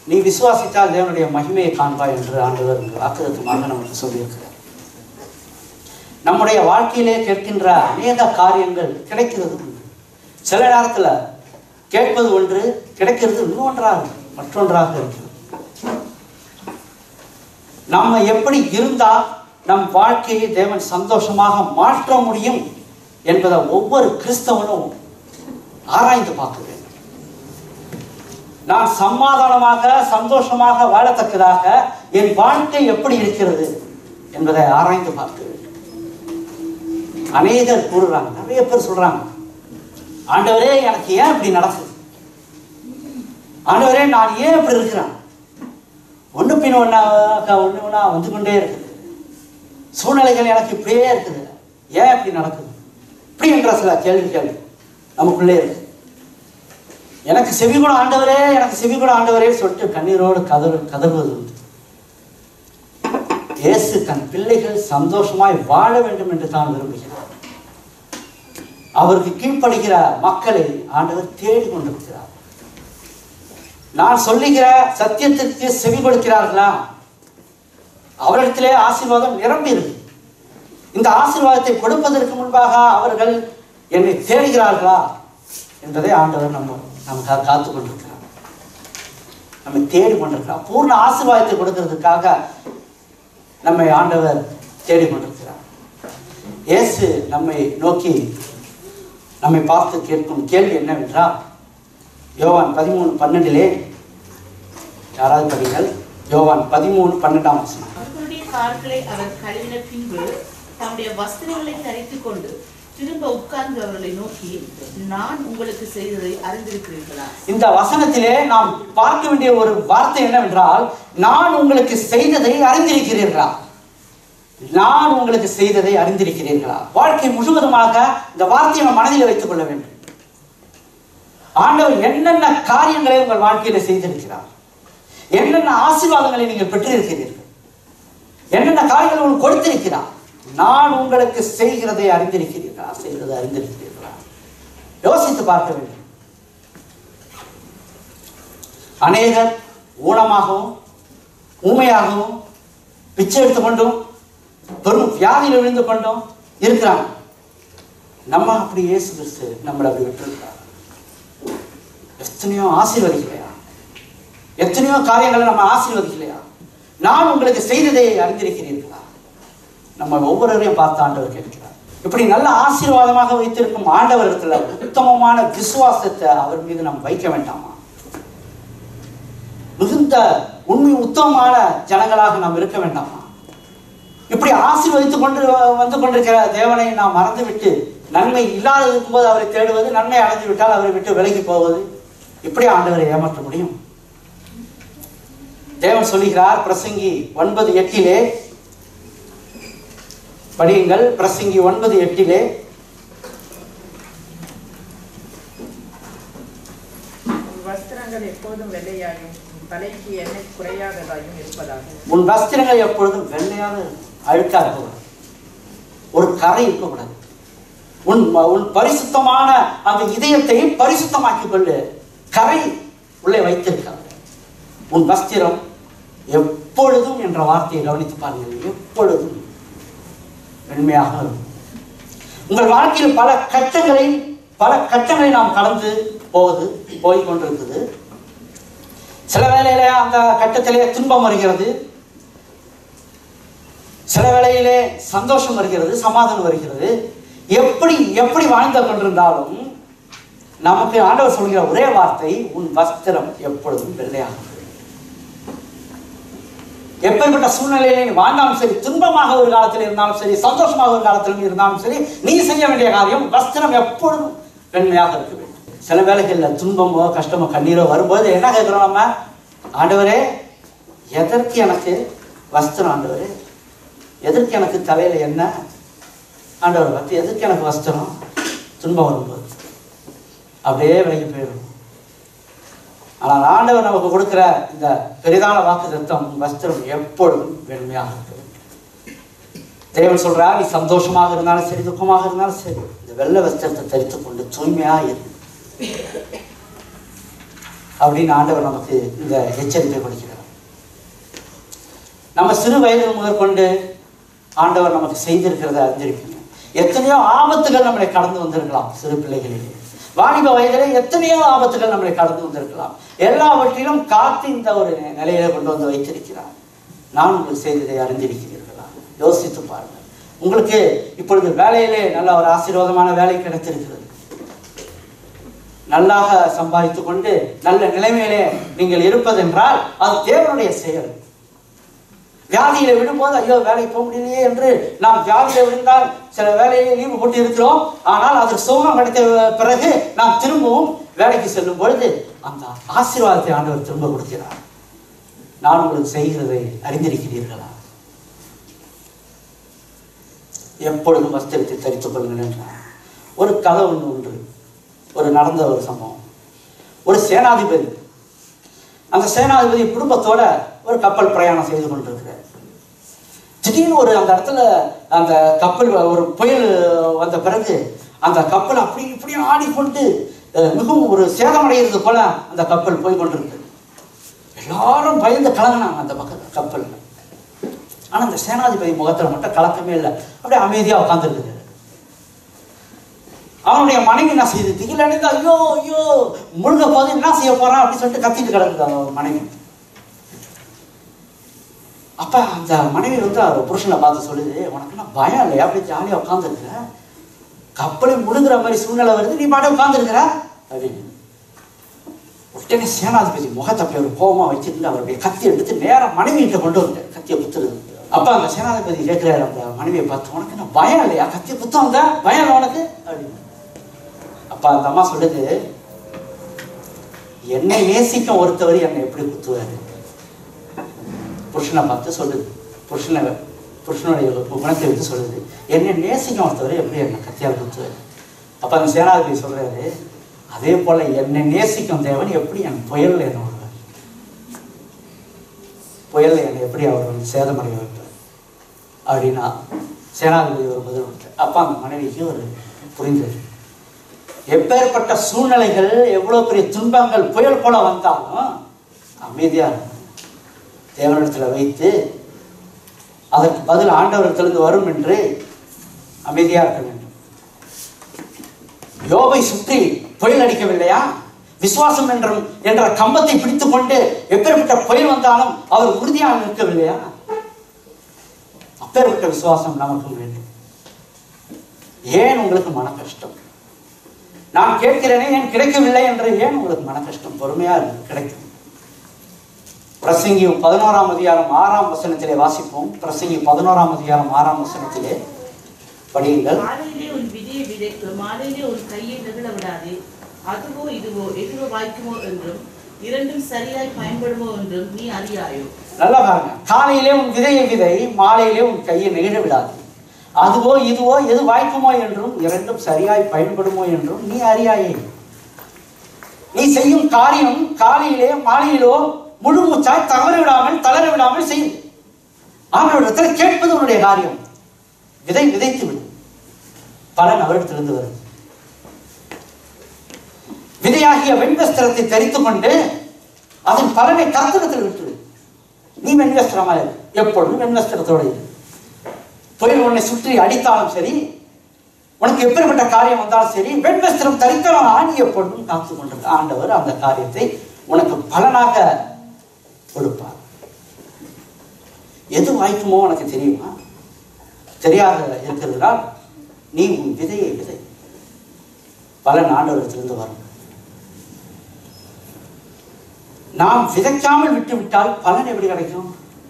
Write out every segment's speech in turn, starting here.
நீ விசுவாசித்தால் தேவனுடைய மகிமையை காண்பாய் என்று ஆண்டவர் வாக்குதத்துமாக நமக்கு சொல்லியிருக்கிறார் நம்முடைய வாழ்க்கையிலே கேட்கின்ற அநேக காரியங்கள் கிடைக்கிறது உண்டு சில நேரத்தில் கேட்பது ஒன்று கிடைக்கிறது இன்னொன்றாக மற்றொன்றாக இருக்கிறது நம்ம எப்படி இருந்தா நம் வாழ்க்கையை தேவன் சந்தோஷமாக மாற்ற முடியும் என்பதை ஒவ்வொரு கிறிஸ்தவனும் ஆராய்ந்து பார்க்க வேண்டும் நான் சமாதானமாக சந்தோஷமாக வாழத்தக்கதாக என் வாழ்க்கை எப்படி இருக்கிறது என்பதை ஆராய்ந்து பார்க்க வேண்டும் அநேகர் கூறுறாங்க நிறைய பேர் சொல்றாங்க ஆண்டவரே எனக்கு ஏன் இப்படி நடக்குது ஆண்டவரே நான் ஏன் இப்படி இருக்கிறேன் ஒன்று பின் ஒன்றா ஒன்று ஒன்றா வந்து கொண்டே இருக்குது சூழ்நிலைகள் எனக்கு இப்படியே இருக்குது ஏன் இப்படி நடக்குது இப்படி என்ற சில கேள்விகள் நமக்குள்ளே இருக்கு எனக்கு செவிகுணம் ஆண்டவரே எனக்கு செவிகுணம் ஆண்டவரே சொல்லிட்டு கண்ணீரோடு கதறு கதறுவது உண்டு இயேசு தன் பிள்ளைகள் சந்தோஷமாய் வாழ வேண்டும் என்று தான் விரும்புகிறார் அவருக்கு கீழ்ப்படுகிற மக்களை ஆண்டவர் தேடி கொண்டிருக்கிறார் நான் சொல்லுகிற சத்தியத்திற்கு செவி கொடுக்கிறார்களா அவரிடத்திலே ஆசீர்வாதம் நிரம்பி இருக்கு இந்த ஆசீர்வாதத்தை கொடுப்பதற்கு முன்பாக அவர்கள் என்னை தேடுகிறார்களா என்பதை ஆண்டவர் நம்ம நமக்காக காத்து கொண்டிருக்கிறார் நம்மை தேடி கொண்டிருக்கிறார் பூர்ண ஆசீர்வாதத்தை கொடுக்கிறதுக்காக நம்மை ஆண்டவர் தேடி கொண்டிருக்கிறார் இயேசு நம்மை நோக்கி நம்மை பார்த்து கேட்கும் கேள்வி என்னவென்றால் யோவான் பதிமூணு பன்னெண்டிலே யாராவது படிங்கள் யோவான் பதிமூணு பன்னெண்டாம் வசனம் அவர்களுடைய கால்களை அவர் கழுவின பின்பு தம்முடைய வஸ்திரங்களை தரித்துக் கொண்டு திரும்ப உட்கார்ந்து அவர்களை நோக்கி நான் உங்களுக்கு செய்ததை அறிந்திருக்கிறீர்களா இந்த வசனத்திலே நாம் பார்க்க வேண்டிய ஒரு வார்த்தை என்னவென்றால் நான் உங்களுக்கு செய்ததை அறிந்திருக்கிறீர்களா நான் உங்களுக்கு செய்ததை அறிந்திருக்கிறீர்களா வாழ்க்கை முழுவதுமாக இந்த வார்த்தையை நம்ம மனதில் வைத்துக் கொள்ள வேண்டும் ஆண்டவர் என்னென்ன காரியங்களை உங்கள் வாழ்க்கையில செய்திருக்கிறார் என்னென்ன ஆசீர்வாதங்களை நீங்கள் பெற்றிருக்கிறீர்கள் என்னென்ன காரியங்களை உங்களுக்கு கொடுத்திருக்கிறார் நான் உங்களுக்கு செய்கிறதை அறிந்திருக்கிறீர்களா செய்கிறதை அறிந்திருக்கிறீர்களா யோசித்து பார்க்க வேண்டும் அநேகர் ஊனமாகவும் ஊமையாகவும் பிச்சை எடுத்துக்கொண்டும் பெரும் வியாதியில் விழுந்து கொண்டும் இருக்கிறாங்க நம்ம அப்படி இயேசு கிறிஸ்து நம்மளை அப்படி விட்டுருக்கிறார் எத்தனையோ ஆசீர்வதிக்கலையா எத்தனையோ காரியங்களை நம்ம ஆசீர்வதிக்கலையா நான் உங்களுக்கு செய்ததை அறிந்திருக்கிறீர்களா நம்ம ஒவ்வொருவரையும் பார்த்து ஆண்டவர் கேட்கிறார் இப்படி நல்ல ஆசீர்வாதமாக வைத்திருக்கும் ஆண்டவரத்துல உத்தமமான விசுவாசத்தை அவர் மீது நாம் வைக்க வேண்டாமா மிகுந்த உண்மை உத்தமமான ஜனங்களாக நாம் இருக்க வேண்டாமா இப்படி ஆசீர்வதித்துக் கொண்டு வந்து கொண்டிருக்கிற தேவனை நாம் மறந்துவிட்டு நன்மை இல்லாத இருக்கும்போது அவரை தேடுவது நன்மை அடைந்து விட்டால் அவரை விட்டு விலகி போவது இப்படி ஆண்டவரை ஏமாற்ற முடியும் தேவன் சொல்லுகிறார் பிரசங்கி ஒன்பது எட்டிலே படியுங்கள் பிரசங்கி ஒன்பது எட்டிலே உன் வஸ்திரங்கள் எப்போதும் வெள்ளையாயும் உன் தலைக்கு எண்ணெய் குறையாததாயும் இருப்பதாக உன் வஸ்திரங்கள் எப்பொழுதும் வெள்ளையாக இருக்கும். அழுக்கா இருக்கக்கூடாது ஒரு கரை இருக்கக்கூடாது உன் உன் பரிசுத்தமான அந்த இதயத்தை பரிசுத்தமாக்கிக் கொண்டு கரை உள்ளே வைத்திருக்காங்க உன் வஸ்திரம் எப்பொழுதும் என்ற வார்த்தையை கவனித்து பாருங்கள் எப்பொழுதும் வெண்மையாக இருக்கும் உங்கள் வாழ்க்கையில் பல கட்டங்களை பல கட்டங்களை நாம் கடந்து போகுது போய் கொண்டிருக்குது சில வேளையில அந்த கட்டத்திலே துன்பம் வருகிறது சில வேளையிலே சந்தோஷம் வருகிறது சமாதானம் வருகிறது எப்படி எப்படி வாழ்ந்து கொண்டிருந்தாலும் நமக்கு ஆண்டவர் சொல்கிற ஒரே வார்த்தை உன் வஸ்திரம் எப்பொழுதும் வெள்ளையாக இருக்கு. எப்பேற்பட்ட சூழ்நிலையிலே நீ வாழ்ந்தாலும் சரி துன்பமாக ஒரு காலத்தில் இருந்தாலும் சரி சந்தோஷமாக ஒரு காலத்தில் இருந்தாலும் சரி நீ செய்ய வேண்டிய காரியம் வஸ்திரம் எப்பொழுதும் வெண்மையாக இருக்க வேண்டும் சில வேளைகளில் துன்பமோ கஷ்டமோ கண்ணீரோ வரும்போது என்ன கேட்குறோம் நம்ம ஆண்டவரே எதற்கு எனக்கு வஸ்திரம் ஆண்டவரே எதற்கு எனக்கு தலையில என்ன ஆண்டவர் பற்றி எதற்கு எனக்கு வஸ்திரம் துன்பம் வரும்போது அப்படியே விலகி போயிடும் ஆனால் ஆண்டவர் நமக்கு கொடுக்கிற இந்த பெரிதான வாக்கு தத்துவம் வஸ்திரம் எப்பொழுதும் வெண்மையாக இருக்கு தேவன் சொல்றார் நீ சந்தோஷமாக இருந்தாலும் சரி துக்கமாக இருந்தாலும் சரி இந்த வெள்ளை வஸ்திரத்தை தரித்துக் கொண்டு தூய்மையாக இரு அப்படின்னு ஆண்டவர் நமக்கு இந்த எச்சரிக்கை கொடுக்கிறார் நம்ம சிறு வயது முதற்கொண்டு ஆண்டவர் நமக்கு செய்திருக்கிறத அறிஞ்சிருப்பீங்க எத்தனையோ ஆபத்துகள் நம்மளை கடந்து வந்திருக்கலாம் சிறு பிள்ளைகளிலே வாலிப வயதிலே எத்தனையோ ஆபத்துகள் நம்மளை கடந்து வந்திருக்கலாம் எல்லாவற்றிலும் காத்து இந்த ஒரு நிலையில கொண்டு வந்து வைத்திருக்கிறார் நான் உங்களுக்கு செய்ததை அறிந்திருக்கிறீர்களா யோசித்து பாருங்கள் உங்களுக்கு இப்பொழுது வேலையிலே நல்ல ஒரு ஆசீர்வாதமான வேலை கிடைத்திருக்கிறது நல்லாக சம்பாதித்துக் கொண்டு நல்ல நிலைமையிலே நீங்கள் இருப்பதென்றால் அது தேவனுடைய செயல் வியாதியில விடும்போது ஐயோ வேலைக்கு போக முடியலையே என்று நாம் வியாதியில விழுந்தால் சில வேலையை லீவு போட்டு இருக்கிறோம் ஆனால் அதற்கு சுகம் கிடைத்த பிறகு நாம் திரும்பவும் வேலைக்கு செல்லும் பொழுது அந்த ஆசீர்வாதத்தை ஆண்டவர் திரும்ப கொடுக்கிறார் நான் உங்களுக்கு செய்கிறதை அறிந்திருக்கிறீர்களா எப்பொழுதும் வஸ்திரத்தை தரித்துக் கொள்ளுங்கள் என்றார் ஒரு கதை ஒன்று உண்டு ஒரு நடந்த ஒரு சம்பவம் ஒரு சேனாதிபதி அந்த சேனாதிபதி குடும்பத்தோட ஒரு கப்பல் பிரயாணம் செய்து கொண்டிருக்கிறார் திடீர்னு ஒரு அந்த இடத்துல அந்த கப்பல் ஒரு புயல் வந்த பிறகு அந்த கப்பல் அப்படி இப்படி ஆடிக்கொண்டு அஹ், மிகவும் ஒரு சேதமடைகிறது போல அந்த கப்பல் போய் கொண்டிருக்கு எல்லாரும் பயந்து கலங்கினாங்க அந்த பக்கம் கப்பல்ல ஆனா அந்த சேனாதிபதி முகத்துல மட்டும் கலக்கமே இல்லை அப்படியே அமைதியா உட்காந்துருக்குது அவனுடைய மனைவி என்ன செய்யுது திகில் அடைந்து ஐயோ ஐயோ முழுக போது என்ன செய்ய போறான் அப்படின்னு சொல்லிட்டு கத்திட்டு கிடக்குது அவன் மனைவி அப்ப அந்த மனைவி வந்து அவர் புருஷனை பார்த்து சொல்லுது உனக்கு என்ன பயம் இல்லையா அப்படி ஜாலியா உட்காந்துருக்குற கப்பலை முழுங்குற மாதிரி சூழ்நிலை வருது நீ பாட்டு உட்காந்துருக்கிற அப்படின்னு உடனே சேனாதிபதி முகத்தை அப்படி ஒரு கோபமா வச்சுட்டு அவருடைய கத்தி எடுத்து நேரா மனைவி கிட்ட கொண்டு வந்து கத்தியை குத்துறது அப்ப அந்த சேனாதிபதி கேட்கிறாரு அந்த மனைவியை பார்த்து உனக்கு என்ன பயம் இல்லையா கத்தியை குத்த வந்த பயம் இல்லை உனக்கு அப்படின்னு அப்ப அந்த அம்மா சொல்லுது என்னை நேசிக்கும் ஒருத்தவர் என்னை எப்படி குத்துவாரு புருஷனை பார்த்து சொல்லுது புருஷனை புருஷனுடைய குணத்தை வச்சு சொல்லுது என்னை நேசிக்கும் ஒருத்தவர் எப்படி என்னை கத்தியால் குத்துவாரு அப்ப அந்த சேனாதிபதி சொல்றாரு அதே போல என்னை நேசிக்கும் தேவன் எப்படி என் புயல்ல என்ன விடுவார் புயல்ல என்னை எப்படி அவர் வந்து சேதமடைய வைப்பார் அப்படின்னா சேனாதிபதி ஒரு பதில் கொடுத்தார் அப்ப அந்த மனைவிக்கு ஒரு புரிந்தது எப்பேற்பட்ட சூழ்நிலைகள் எவ்வளவு பெரிய துன்பங்கள் புயல் போல வந்தாலும் அமைதியா இருக்கணும். தேவனிடத்துல வைத்து அதற்கு பதில் ஆண்டவரிடத்திலிருந்து வரும் என்று அமைதியா இருக்க வேண்டும் யோபை சுற்றி புயல் அடிக்கவில்லையா விசுவாசம் என்ற என்ற கம்பத்தை பிடித்துக் கொண்டு எப்பேற்பட்ட புயல் வந்தாலும் அவர் உறுதியாக நிற்கவில்லையா அப்பேற்பட்ட விசுவாசம் நமக்கு வேண்டும் ஏன் உங்களுக்கு மன கஷ்டம் நான் கேட்கிறேனே ஏன் கிடைக்கவில்லை என்று ஏன் உங்களுக்கு மன கஷ்டம் பொறுமையா இருக்கு கிடைக்கும் பிரசங்கி பதினோராம் அதிகாரம் ஆறாம் வசனத்திலே வாசிப்போம் பிரசங்கி பதினோராம் அதிகாரம் ஆறாம் வசனத்திலே படியுங்கள் மாலையிலே உன் விதியை விதைத்து மாலையிலே உன் கையை நெகிழ விடாதே அதுவோ இதுவோ எதுவோ வாய்க்குமோ என்றும் இரண்டும் சரியாய் பயன்படுமோ என்றும் நீ அறியாயோ நல்லா பாருங்க காலையிலே உன் விதையை விதை மாலையிலே உன் கையை நெகிழ விடாது அதுவோ இதுவோ எது வாய்க்குமோ என்றும் இரண்டும் சரியாய் பயன்படுமோ என்றும் நீ அறியாயே நீ செய்யும் காரியம் காலையிலே மாலையிலோ முழு மூச்சாய் தவற விடாமல் தளர விடாமல் செய்யும் ஆண்டவரிடத்தில் கேட்பது உன்னுடைய காரியம் விதை விதைத்து விடு பலன் அவரிடத்திலிருந்து வரும் விதையாகிய வெண்வஸ்திரத்தை தரித்துக் கொண்டு அதன் பலனை கர்த்தனத்தில் விட்டுவிடு நீ வெண்வஸ்திரமா இரு எப்பொழுதும் வெண்வஸ்திரத்தோடு இரு புயல் உன்னை சுற்றி அடித்தாலும் சரி உனக்கு எப்பேற்பட்ட காரியம் வந்தாலும் சரி வெண்வஸ்திரம் தரித்தவன் நீ எப்பொழுதும் காத்து கொண்டிருக்க ஆண்டவர் அந்த காரியத்தை உனக்கு பலனாக கொடுப்பார் எது வாய்க்குமோ உனக்கு தெரியுமா தெரியாத இருக்கிறதுனால் நீ உன் விதையை விதை பலன் ஆண்டவரத்திலிருந்து வரும் நாம் விதைக்காமல் விட்டு விட்டால் பலன் எப்படி கிடைக்கும்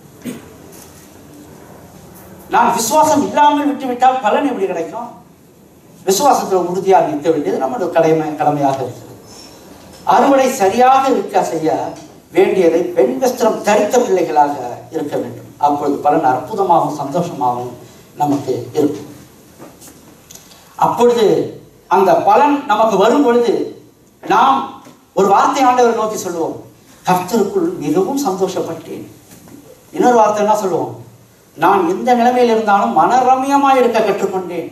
நாம் விசுவாசம் இல்லாமல் விட்டு விட்டால் பலன் எப்படி கிடைக்கும் விசுவாசத்தில் உறுதியாக நிற்க வேண்டியது நம்முடைய கடமை கடமையாக இருக்கிறது அறுவடை சரியாக இருக்க செய்ய வேண்டியதை பெண் வஸ்திரம் தரித்த பிள்ளைகளாக இருக்க வேண்டும் அப்பொழுது பலன் அற்புதமாகவும் சந்தோஷமாகவும் நமக்கு இருக்கும் அப்பொழுது அந்த பலன் நமக்கு வரும் பொழுது நாம் ஒரு வார்த்தை ஆண்டவர் நோக்கி சொல்லுவோம் கர்த்தருக்குள் மிகவும் சந்தோஷப்பட்டேன் இன்னொரு வார்த்தை என்ன சொல்லுவோம் நான் எந்த நிலைமையில் இருந்தாலும் மனரம்யமாய் இருக்க கற்றுக்கொண்டேன்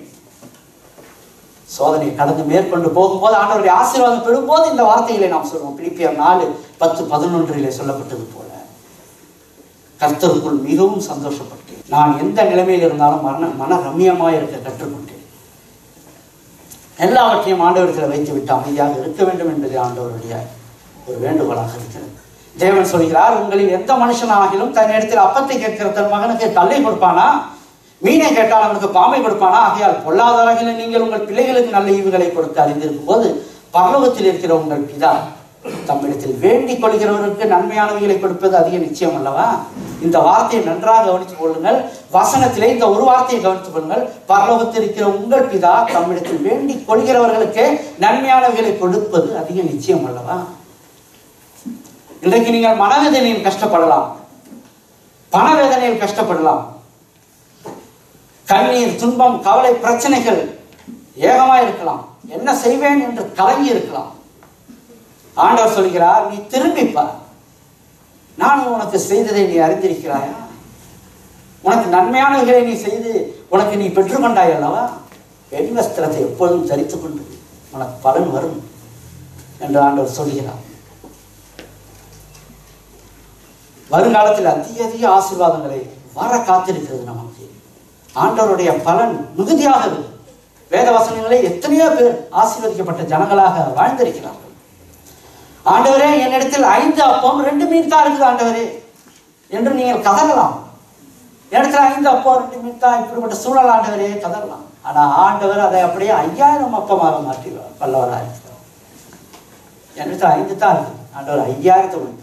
சோதனை கடந்து மேற்கொண்டு போகும்போது ஆண்டவருடைய ஆசீர்வாதம் பெறும்போது இந்த வார்த்தைகளை நாம் சொல்லுவோம் பிலிப்பியர் நாலு பத்து பதினொன்றிலே சொல்லப்பட்டது போல கர்த்தருக்குள் மிகவும் சந்தோஷப்பட்டேன் நான் எந்த நிலைமையில் இருந்தாலும் மன மன ரம்மியமாக இருக்க கற்றுக்கொண்டேன் எல்லாவற்றையும் ஆண்டவரத்தில் வைத்து விட்டு அமைதியாக இருக்க வேண்டும் என்பது ஆண்டவருடைய ஒரு வேண்டுகோளாக இருக்கிறது தேவன் சொல்கிறார் உங்களில் எந்த மனுஷனாகிலும் தன் இடத்தில் அப்பத்தை கேட்கிற தன் மகனுக்கு கல்லை கொடுப்பானா மீனை கேட்டால் அவனுக்கு பாம்பை கொடுப்பானா ஆகையால் பொல்லாதாரங்களை நீங்கள் உங்கள் பிள்ளைகளுக்கு நல்ல ஈவுகளை கொடுத்து அறிந்திருக்கும் போது பரலோகத்தில் இருக்கிற உங்கள் பிதா தம்மிடத்தில் வேண்டிக் கொள்கிறவருக்கு நன்மையானவைகளை கொடுப்பது அதிக நிச்சயம் அல்லவா இந்த வார்த்தையை நன்றாக கவனித்துக் கொள்ளுங்கள் வசனத்திலே இந்த ஒரு வார்த்தையை கவனித்துக் கொள்ளுங்கள் பரலோகத்தில் இருக்கிற உங்கள் பிதா தம்மிடத்தில் வேண்டிக் கொள்கிறவர்களுக்கு நன்மையானவைகளை கொடுப்பது அதிக நிச்சயம் அல்லவா இன்றைக்கு நீங்கள் மனவேதனையில் கஷ்டப்படலாம் பணவேதனையில் கஷ்டப்படலாம் கண்ணீர் துன்பம் கவலை பிரச்சனைகள் ஏகமாக இருக்கலாம் என்ன செய்வேன் என்று கலங்கி இருக்கலாம் ஆண்டவர் சொல்கிறார் நீ திரும்பிப்பார் நான் உனக்கு செய்ததை நீ அறிந்திருக்கிறாயா உனக்கு நன்மையானவைகளை நீ செய்து உனக்கு நீ பெற்றுக்கொண்டாய் அல்லவா வெண் வஸ்திரத்தை எப்பொழுதும் தரித்துக் கொண்டு உனக்கு பலன் வரும் என்று ஆண்டவர் சொல்கிறார் வருங்காலத்தில் அதிக அதிக ஆசீர்வாதங்களை வர காத்திருக்கிறது நமக்கு ஆண்டவருடைய பலன் மிகுதியாக இருக்கு வேத வசனங்களை எத்தனையோ பேர் ஆசீர்வதிக்கப்பட்ட ஜனங்களாக வாழ்ந்திருக்கிறார்கள் ஆண்டவரே என்னிடத்தில் ஐந்து அப்பம் ரெண்டு மீன் தான் இருக்குது ஆண்டவரே என்று நீங்கள் கதறலாம் இடத்துல ஐந்து அப்பம் ரெண்டு மீன் தான் இப்படிப்பட்ட சூழல் ஆண்டவரே கதறலாம் ஆனா ஆண்டவர் அதை அப்படியே ஐயாயிரம் அப்பமாக மாற்றி வல்லவராக இருக்கிறார் என்னிடத்தில் ஐந்து தான் இருக்கு ஆண்டவர் ஐயாயிரத்தை கொடுத்தார்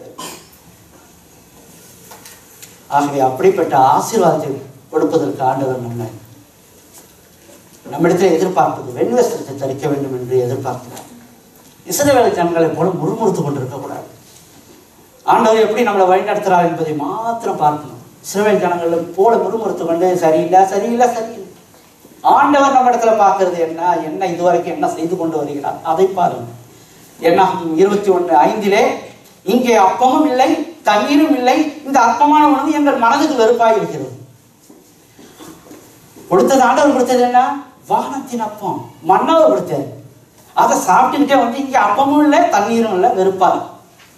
ஆகவே அப்படிப்பட்ட ஆசீர்வாதத்தை கொடுப்பதற்கு ஆண்டவர் நம்மை நம்மிடத்தில் எதிர்பார்ப்பது வெண்வஸ்திரத்தை தரிக்க வேண்டும் என்று எதிர்பார்க்கிறார் இஸ்ரவேல் ஜனங்களை போல முறுமுறுத்து கொண்டிருக்கக்கூடாது ஆண்டவர் எப்படி நம்மளை வழிநடத்துறார் என்பதை மாத்திரம் பார்க்கணும் இஸ்ரவேல் ஜனங்களை போல முறுமுறுத்து கொண்டு சரியில்லை சரியில்லை சரியில்லை ஆண்டவர் நம்ம இடத்துல பார்க்கறது என்ன என்ன இதுவரைக்கும் என்ன செய்து கொண்டு வருகிறார் அதை பாருங்க என்னாகும் இருபத்தி ஒன்று ஐந்திலே இங்கே அப்பமும் இல்லை தண்ணீரும் இல்லை இந்த அற்பமான உணவு எங்கள் மனதுக்கு வெறுப்பாய் இருக்கிறது கொடுத்தது ஆண்டவர் கொடுத்தது என்ன வானத்தின் அப்பம் மன்னாவை கொடுத்தாரு அதை சாப்பிட்டுக்கிட்டே வந்து இங்க அப்பமும் இல்லை தண்ணீரும் இல்லை வெறுப்பா இருக்கு.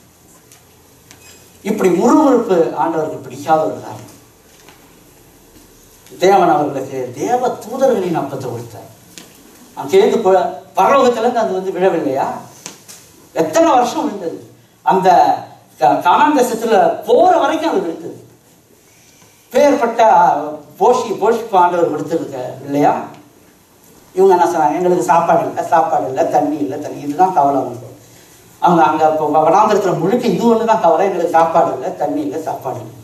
இப்படி முறுமுறுப்பு ஆண்டவருக்கு பிடிக்காத ஒரு காரியம் தேவன் அவர்களுக்கு தேவ தூதர்களின் அப்பத்தை கொடுத்தார் அங்கேருந்து ப- பரலோகத்திலிருந்து அது வந்து விழவில்லையா எத்தனை வருஷம் விழுந்தது அந்த க- கானான் தேசத்துல போற வரைக்கும் அது விழுந்தது பேர்பட்ட போஷி போஷிப்பு ஆண்டவர் கொடுத்துருக்க இல்லையா இவங்க என்ன சொன்னாங்க எங்களுக்கு சாப்பாடு இல்லை சாப்பாடு இல்லை தண்ணி இல்லை தண்ணி இதுதான் கவலை அவங்களுக்கு அவங்க அங்கே இப்போ வனாந்திரத்தில் முழுக்க இது ஒன்று தான் கவலை எங்களுக்கு சாப்பாடு இல்லை தண்ணி இல்லை சாப்பாடு இல்லை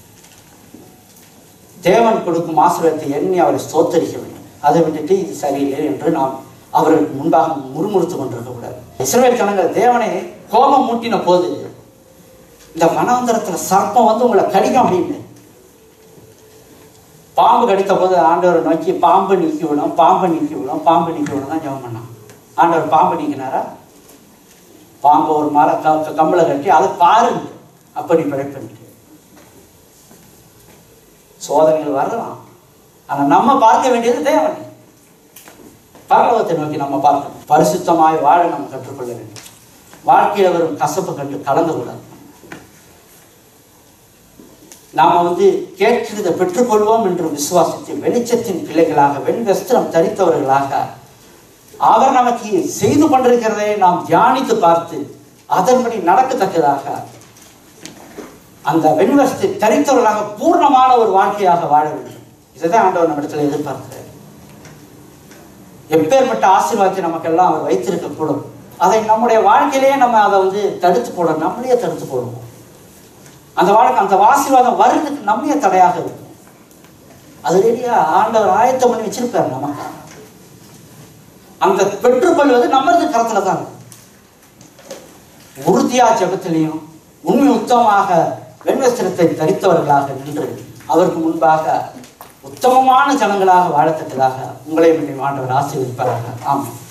தேவன் கொடுக்கும் ஆசீர்வாதத்தை எண்ணி அவரை ஸ்தோத்தரிக்க வேண்டும் அதை விட்டுட்டு இது சரியில்லை என்று நாம் அவர்களுக்கு முன்பாக முறுமுறுத்து கொண்டிருக்க கூடாது இஸ்ரவேல் ஜனங்கள் தேவனை கோபம் மூட்டின போது இந்த வனாந்தரத்துல சர்ப்பம் வந்து உங்களை கடிக்கும் அப்படின்னு பாம்பு கடித்த போது ஆண்டவரை நோக்கி பாம்பு நீக்கி விடும் பாம்பு நீக்கி விடும் பாம்பு நீக்கி விடும் தான் ஜெபம் பண்ணான் ஆண்டவர் பாம்பு நீக்கினாரா பாம்பு ஒரு மர க கம்பளை கட்டி அதை பாருங்க அப்படி பிழைப்பன்ட்டு சோதனைகள் வரலாம் ஆனா நம்ம பார்க்க வேண்டியது தேவனை பரலோகத்தை நோக்கி நம்ம பார்க்கணும் பரிசுத்தமாய் வாழ நம்ம கற்றுக்கொள்ள வேண்டும் வாழ்க்கையில வரும் கசப்பு கண்டு கலந்துக்கூடாது நாம வந்து கேட்கிறதை பெற்றுக்கொள்வோம் என்று விசுவாசித்து வெளிச்சத்தின் பிள்ளைகளாக வெண் வஸ்திரம் தரித்தவர்களாக அவர் நமக்கு செய்து கொண்டிருக்கிறதை நாம் தியானித்து பார்த்து அதன்படி நடக்கத்தக்கதாக அந்த வெண்வஸ்தை தரித்தவர்களாக பூர்ணமான ஒரு வாழ்க்கையாக வாழ வேண்டும் இதைதான் ஆண்டவர் நம்மிடத்தில் எதிர்பார்க்கிறார் எப்பேற்பட்ட ஆசீர்வாதத்தை நமக்கெல்லாம் அவர் வைத்திருக்க கூடும் அதை நம்முடைய வாழ்க்கையிலேயே நம்ம அதை வந்து தடுத்து போடணும் நம்மளையே தடுத்து போடுவோம் அந்த வாழ்க்கை அந்த ஆசீர்வாதம் வர்றதுக்கு நம்மையே தடையாக இருக்கும் அது ரெடியா ஆண்டவர் ஆயத்தம் பண்ணி வச்சிருப்பார் நமக்கு அந்த பெற்றுக்கொள்வது நம்மளது கரத்துல தான் இருக்கு. உறுதியா ஜெபத்திலையும் உண்மை உத்தமமாக வெண்வஸ்திரத்தை தரித்தவர்களாக நின்று அவருக்கு முன்பாக உத்தமமான ஜனங்களாக வாழத்தக்கதாக உங்களை ஆண்டவர் ஆசீர்வதிப்பார்கள் ஆமாம்